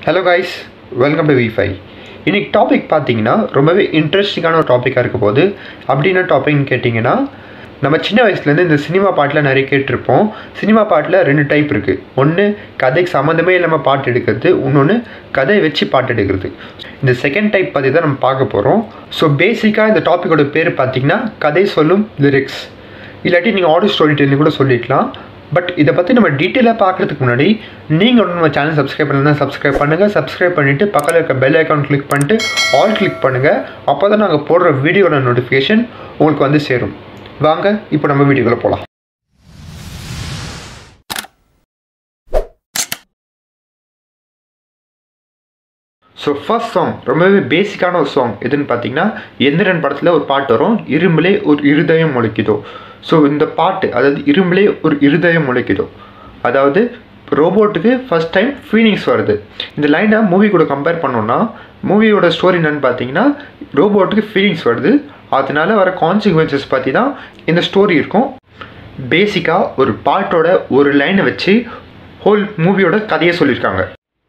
hello guys welcome to விஃபை இன்னைக்கு topic பார்த்தீங்கன்னா ரொம்பவே இன்ட்ரெஸ்டிங்கான ஒரு டாப்பிக்காக இருக்க போகுது அப்படின்னா டாபிக்னு கேட்டிங்கன்னா நம்ம சின்ன வயசுலேருந்து இந்த சினிமா பாட்டில் நிறைய கேட்டிருப்போம் சினிமா பாட்டில் ரெண்டு டைப் இருக்குது ஒன்று கதைக்கு சம்மந்தமே இல்லாமல் பாட்டு எடுக்கிறது இன்னொன்று கதையை வச்சு பாட்டு எடுக்கிறது இந்த செகண்ட் டைப் பற்றி தான் நம்ம பார்க்க போகிறோம் ஸோ பேசிக்காக இந்த டாப்பிக்கோட பேர் பார்த்தீங்கன்னா கதை சொல்லும் லிரிக்ஸ் இல்லாட்டி நீங்கள் ஆடியோ ஸ்டோரி டெல்லிங் கூட சொல்லிக்கலாம் பட் இதை பற்றி நம்ம டீட்டெயிலாக பார்க்குறதுக்கு முன்னாடி நீங்கள் ஒன்று நம்ம சேனல் சப்ஸ்கிரைப் பண்ணலாம் சப்ஸ்கிரைப் பண்ணுங்கள் சப்ஸ்கிரைப் பண்ணிவிட்டு பக்கத்தில் இருக்க பெல் ஐக்கான் கிளிக் பண்ணிட்டு ஆல் கிளிக் பண்ணுங்கள் அப்போ தான் நாங்கள் போடுற வீடியோட நோட்டிஃபிகேஷன் உங்களுக்கு வந்து சேரும் வாங்க இப்போ நம்ம வீடியோக்குள்ளே போகலாம் ஸோ ஃபர்ஸ்ட் சாங் ரொம்பவே பேசிக்கான ஒரு சாங் எதுன்னு பார்த்தீங்கன்னா எந்திரன் படத்தில் ஒரு பாட்டு வரும் இரும்பிலே ஒரு இருதயம் முளைக்குதோ ஸோ இந்த பாட்டு அதாவது இரும்பிலே ஒரு இருதயம் முளைக்குதோ அதாவது ரோபோட்டுக்கு ஃபஸ்ட் டைம் ஃபீலிங்ஸ் வருது இந்த லைனை மூவி கூட கம்பேர் பண்ணோன்னா மூவியோட ஸ்டோரி என்னன்னு பார்த்தீங்கன்னா ரோபோட்டுக்கு ஃபீலிங்ஸ் வருது அதனால வர கான்சிக்வன்சஸ் பற்றி தான் இந்த ஸ்டோரி இருக்கும் பேசிக்காக ஒரு பாட்டோட ஒரு லைனை வச்சு ஹோல் மூவியோட கதையை சொல்லியிருக்காங்க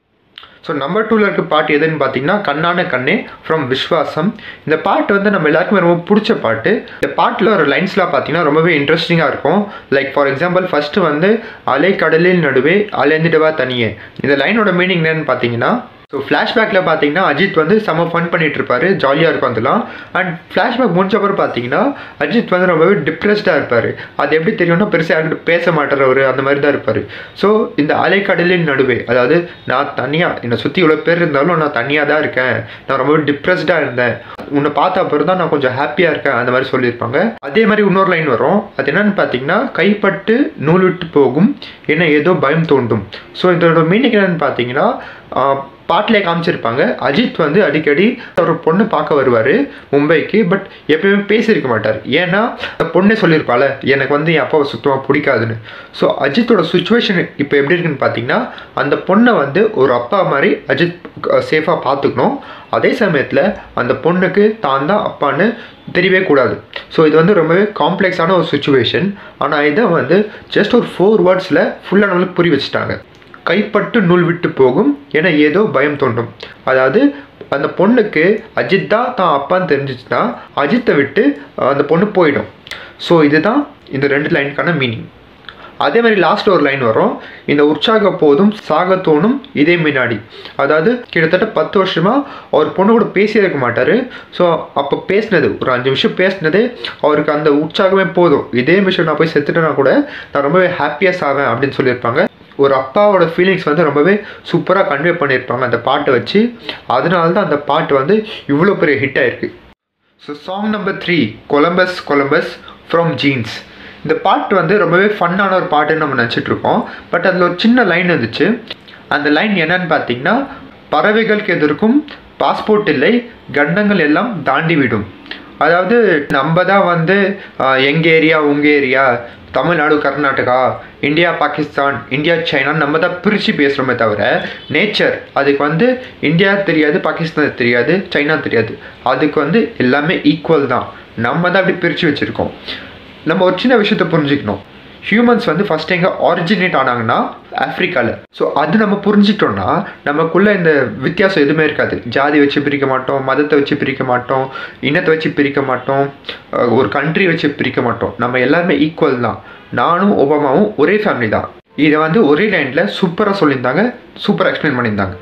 ஸோ நம்பர் டூவில் இருக்க பாட்டு எதுன்னு பார்த்தீங்கன்னா கண்ணான கண்ணே ஃப்ரம் விஸ்வாசம் இந்த பாட்டு வந்து நம்ம எல்லாருக்குமே ரொம்ப பிடிச்ச பாட்டு இந்த பாட்டில் ஒரு லைன்ஸ்லாம் பார்த்தீங்கன்னா ரொம்பவே இன்ட்ரெஸ்டிங்காக இருக்கும் லைக் ஃபார் எக்ஸாம்பிள் ஃபஸ்ட்டு வந்து அலை கடலில் நடுவே அலைந்துடுவா தனியே இந்த லைனோட மீனிங் என்னன்னு பார்த்தீங்கன்னா ஸோ ஃப்ளாஷ்பேக்கில் பார்த்தீங்கன்னா அஜித் வந்து செம்ம ஃபன் பண்ணிட்டு இருப்பாரு ஜாலியாக இருக்கும் அதெல்லாம் அண்ட் ஃப்ளாஷ்பேக் முடிஞ்ச அப்புறம் பார்த்தீங்கன்னா அஜித் வந்து ரொம்பவே டிப்ரெஸ்டாக இருப்பார் அது எப்படி தெரியும்னா பெருசாக யார்கிட்ட பேச மாட்டேறவர் அந்த மாதிரி தான் இருப்பார் ஸோ இந்த அலைக்கடலின் நடுவே அதாவது நான் தனியாக என்னை சுற்றி இவ்வளோ பேர் இருந்தாலும் நான் தனியாக தான் இருக்கேன் நான் ரொம்பவே டிப்ரெஸ்டாக இருந்தேன் உன்னை பார்த்த அப்புறம் தான் நான் கொஞ்சம் ஹாப்பியாக இருக்கேன் அந்த மாதிரி சொல்லியிருப்பாங்க அதே மாதிரி இன்னொரு லைன் வரும் அது என்னன்னு பார்த்தீங்கன்னா கைப்பட்டு நூல் விட்டு போகும் என்ன ஏதோ பயம் தோண்டும் ஸோ இதோட மீனிங் என்னன்னு பார்த்தீங்கன்னா பாட்டிலே காமிச்சிருப்பாங்க அஜித் வந்து அடிக்கடி ஒரு பொண்ணு பார்க்க வருவார் மும்பைக்கு பட் எப்பயுமே பேசியிருக்க மாட்டார் ஏன்னா அந்த பொண்ணே சொல்லியிருப்பாள் எனக்கு வந்து என் அப்பாவை சுத்தமாக பிடிக்காதுன்னு ஸோ அஜித்தோட சுச்சுவேஷன் இப்போ எப்படி இருக்குன்னு பார்த்தீங்கன்னா அந்த பொண்ணை வந்து ஒரு அப்பா மாதிரி அஜித் சேஃபாக பார்த்துக்கணும் அதே சமயத்தில் அந்த பொண்ணுக்கு தான் தான் அப்பான்னு தெரியவே கூடாது ஸோ இது வந்து ரொம்பவே காம்ப்ளெக்ஸான ஒரு சுச்சுவேஷன் ஆனால் இதை வந்து ஜஸ்ட் ஒரு ஃபோர் வேர்ட்ஸில் ஃபுல்லாக நம்மளுக்கு புரி வச்சுட்டாங்க கைப்பட்டு நூல் விட்டு போகும் என ஏதோ பயம் தோன்றும் அதாவது அந்த பொண்ணுக்கு அஜித் தான் தான் அப்பான்னு தெரிஞ்சிச்சுன்னா அஜித்தை விட்டு அந்த பொண்ணு போயிடும் ஸோ இதுதான் இந்த ரெண்டு லைனுக்கான மீனிங் அதே மாதிரி லாஸ்ட் ஒரு லைன் வரும் இந்த உற்சாக போதும் சாக தோணும் இதே முன்னாடி அதாவது கிட்டத்தட்ட பத்து வருஷமாக அவர் பொண்ணு கூட பேசியே இருக்க மாட்டார் ஸோ அப்போ பேசினது ஒரு அஞ்சு நிமிஷம் பேசினதே அவருக்கு அந்த உற்சாகமே போதும் இதே நிமிஷம் நான் போய் செத்துட்டேன்னா கூட நான் ரொம்பவே ஹாப்பியாக சாவேன் அப்படின்னு சொல்லியிருப்பாங்க ஒரு அப்பாவோட ஃபீலிங்ஸ் வந்து ரொம்பவே சூப்பராக கன்வே பண்ணியிருப்பாங்க அந்த பாட்டை வச்சு அதனால தான் அந்த பாட்டு வந்து இவ்வளோ பெரிய ஹிட் ஆயிருக்கு so song number three Columbus Columbus from Jeans இந்த பாட்டு வந்து ரொம்பவே ஃபன்னான ஒரு பாட்டுன்னு நம்ம நினச்சிட்ருக்கோம் பட் அதில் ஒரு சின்ன லைன் இருந்துச்சு அந்த லைன் என்னன்னு பார்த்தீங்கன்னா பறவைகளுக்கு எதிர்க்கும் பாஸ்போர்ட் இல்லை கண்டங்கள் எல்லாம் தாண்டி விடும் அதாவது நம்ம தான் வந்து எங்கள் ஏரியா உங்கள் area Tamil Nadu Karnataka India Pakistan India China நம்ம தான் பிரித்து பேசுகிறோமே தவிர நேச்சர் அதுக்கு வந்து இந்தியா தெரியாது பாகிஸ்தான் தெரியாது சைனா தெரியாது அதுக்கு வந்து எல்லாமே ஈக்குவல் தான் நம்ம தான் அப்படி பிரித்து வச்சுருக்கோம் நம்ம ஒரு சின்ன விஷயத்த புரிஞ்சுக்கணும் ஹியூமன்ஸ் வந்து ஃபஸ்ட் எங்கே ஆரிஜினேட் ஆனாங்கன்னா ஆஃப்ரிக்காவில் ஸோ அது நம்ம புரிஞ்சிட்டோம்னா நமக்குள்ளே இந்த வித்தியாசம் எதுவுமே இருக்காது ஜாதி வச்சு பிரிக்க மாட்டோம் மதத்தை வச்சு பிரிக்க மாட்டோம் இனத்தை வச்சு பிரிக்க மாட்டோம் ஒரு கண்ட்ரி வச்சு பிரிக்க மாட்டோம் நம்ம எல்லாருமே ஈக்குவல் தான் நானும் ஒபாமாவும் ஒரே ஃபேமிலி தான் இதை வந்து ஒரே லைனில் சூப்பராக சொல்லியிருந்தாங்க சூப்பராக எக்ஸ்பிளைன் பண்ணியிருந்தாங்க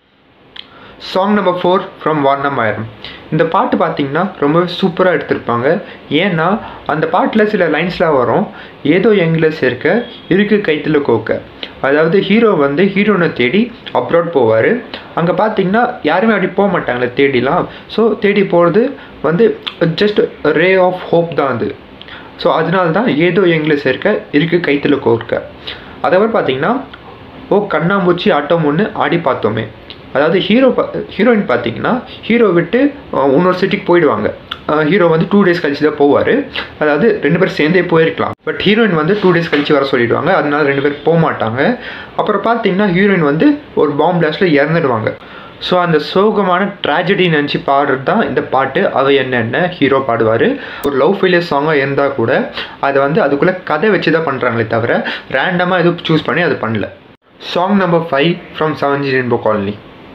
song number four from Vaaranam Aayiram இந்த பாட்டு பார்த்தீங்கன்னா ரொம்பவே சூப்பராக எடுத்திருப்பாங்க ஏன்னா அந்த பாட்டில் சில லைன்ஸ்லாம் வரும் ஏதோ எங்களை சேர்க்க இருக்கு கைத்தில் கோக்க அதாவது ஹீரோ வந்து ஹீரோனை தேடி அப்ராட் போவார் அங்கே பார்த்தீங்கன்னா யாருமே அப்படி போக மாட்டாங்களே தேடிலாம் ஸோ தேடி போகிறது வந்து ஜஸ்ட் ரே ஆஃப் ஹோப் தான் அது ஸோ அதனால தான் ஏதோ எங்களை சேர்க்க இருக்கு கைத்தில் கோர்க்க அதே பார்த்தீங்கன்னா ஓ கண்ணாம்பூச்சி ஆட்டம் ஒன்று ஆடி பார்த்தோமே அதாவது ஹீரோ ஹீரோயின் பார்த்தீங்கன்னா ஹீரோ விட்டு இன்னொரு சிட்டிக்கு போயிடுவாங்க ஹீரோ வந்து டூ டேஸ் கழிச்சு தான் போவார் அதாவது ரெண்டு பேரும் சேர்ந்தே போயிருக்கலாம் பட் ஹீரோயின் வந்து டூ டேஸ் கழிச்சு வர சொல்லிடுவாங்க அதனால ரெண்டு பேர் போக மாட்டாங்க அப்புறம் பார்த்தீங்கன்னா ஹீரோயின் வந்து ஒரு பாம்பு பிளாஸ்ட்டில் இறந்துடுவாங்க ஸோ அந்த சோகமான ட்ராஜடி நினச்சி பாடுறது தான் இந்த பாட்டு அவை என்னென்ன ஹீரோ பாடுவார் ஒரு லவ் ஃபெயிலியர் சாங்காக இருந்தால் கூட அதை வந்து அதுக்குள்ளே கதை வச்சு தான் பண்ணுறாங்களே தவிர ரேண்டமாக எதுவும் சூஸ் பண்ணி அது பண்ணல song number five from Seven G Rainbow Colony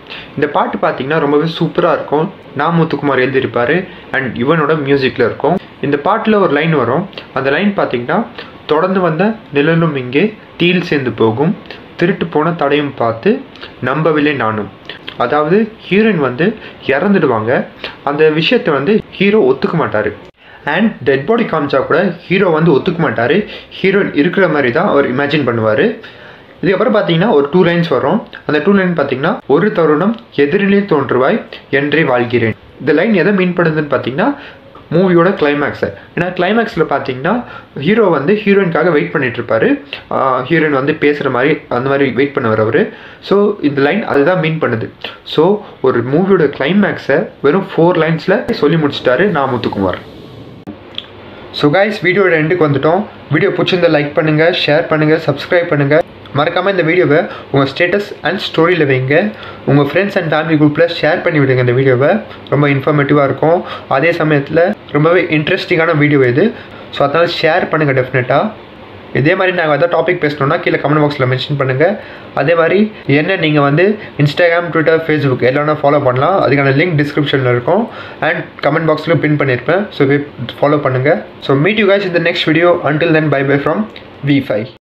இந்த பாட்டு பார்த்தீங்கன்னா ரொம்பவே சூப்பராக இருக்கும் நான் முத்துக்குமார் எழுதியிருப்பார் அண்ட் இவனோட மியூசிக்கில் இருக்கும் இந்த பாட்டில் ஒரு லைன் வரும் அந்த லைன் பார்த்தீங்கன்னா தொடர்ந்து வந்த நிழலும் இங்கே தீயில் சேர்ந்து போகும் திருட்டு போன தடையும் பார்த்து நம்பவில்லை நானும் அதாவது ஹீரோயின் வந்து இறந்துடுவாங்க அந்த விஷயத்தை வந்து ஹீரோ ஒத்துக்க மாட்டார் அண்ட் டெட் பாடி காமிச்சா கூட ஹீரோ வந்து ஒத்துக்க மாட்டார் ஹீரோயின் இருக்கிற மாதிரி தான் அவர் இமேஜின் பண்ணுவார் இதுக்கப்புறம் பார்த்தீங்கன்னா ஒரு டூ லைன்ஸ் வரும் அந்த டூ லைன் பார்த்தீங்கன்னா ஒரு தருணம் எதிரிலே தோன்றுவாய் என்றே வாழ்கிறேன் இந்த லைன் எதை மீன் பண்ணுதுன்னு பார்த்தீங்கன்னா மூவியோட கிளைமேக்ஸை ஏன்னா கிளைமேக்ஸில் பார்த்தீங்கன்னா ஹீரோ வந்து ஹீரோயின்காக வெயிட் பண்ணிட்டு இருப்பாரு ஹீரோயின் வந்து பேசுகிற மாதிரி அந்த மாதிரி வெயிட் பண்ணுவார் அவர் ஸோ இந்த லைன் அதுதான் மீன் பண்ணுது ஸோ ஒரு மூவியோட கிளைமேக்ஸை வெறும் ஃபோர் லைன்ஸில் சொல்லி முடிச்சிட்டாரு நான் முத்துக்குமார் ஸோ கைஸ் வீடியோட எண்டுக்கு வந்துட்டோம் வீடியோ பிடிச்சிருந்தா லைக் பண்ணுங்கள் ஷேர் பண்ணுங்கள் சப்ஸ்கிரைப் பண்ணுங்கள் மறக்காமல் இந்த வீடியோவை உங்கள் ஸ்டேட்டஸ் அண்ட் ஸ்டோரியில் வைங்க உங்கள் ஃப்ரெண்ட்ஸ் அண்ட் ஃபேமிலி குரூப்பில் ஷேர் பண்ணி விடுங்க இந்த வீடியோவை ரொம்ப இன்ஃபர்மேட்டிவாக இருக்கும் அதே சமயத்தில் ரொம்பவே இன்ட்ரெஸ்டிங்கான வீடியோ இது ஸோ அதனால் ஷேர் பண்ணுங்கள் டெஃபினட்டாக இதே மாதிரி நாங்கள் எதாவது டாபிக் பேசணுன்னா கீழே கமெண்ட் பாக்ஸில் மென்ஷன் பண்ணுங்கள் அதே மாதிரி என்ன நீங்கள் வந்து இன்ஸ்டாகிராம் ட்விட்டர் ஃபேஸ்புக் எல்லாம் ஃபாலோ பண்ணலாம் அதுக்கான லிங்க் டிஸ்கிரிப்ஷனில் இருக்கும் அண்ட் கமெண்ட் பாக்ஸில் பின் பண்ணியிருப்பேன் ஸோ ஃபாலோ பண்ணுங்கள் so meet you guys in the next video until then bye bye from v5